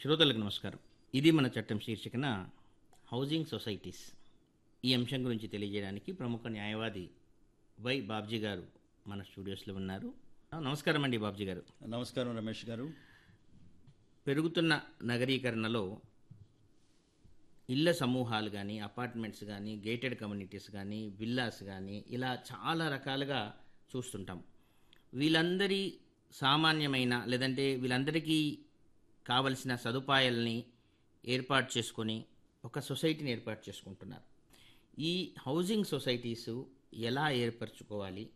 శ్రోతలకు నమస్కారం ఇది మన చట్టం శీర్షికన హౌసింగ్ సొసైటీస్ ఈ అంశం గురించి తెలియజేయడానికి ప్రముఖ న్యాయవాది వై బాబ్జీ గారు మన స్టూడియోస్లో ఉన్నారు నమస్కారం అండి బాబ్జీ గారు నమస్కారం రమేష్ గారు పెరుగుతున్న నగరీకరణలో ఇళ్ళ సమూహాలు కానీ అపార్ట్మెంట్స్ కానీ గేటెడ్ కమ్యూనిటీస్ కానీ విల్లాస్ కానీ ఇలా చాలా రకాలుగా చూస్తుంటాం వీళ్ళందరి సామాన్యమైన లేదంటే వీళ్ళందరికీ కావలసిన సదుపాయాలని ఏర్పాటు చేసుకొని ఒక సొసైటీని ఏర్పాటు చేసుకుంటున్నారు ఈ హౌసింగ్ సొసైటీస్ ఎలా ఏర్పరచుకోవాలి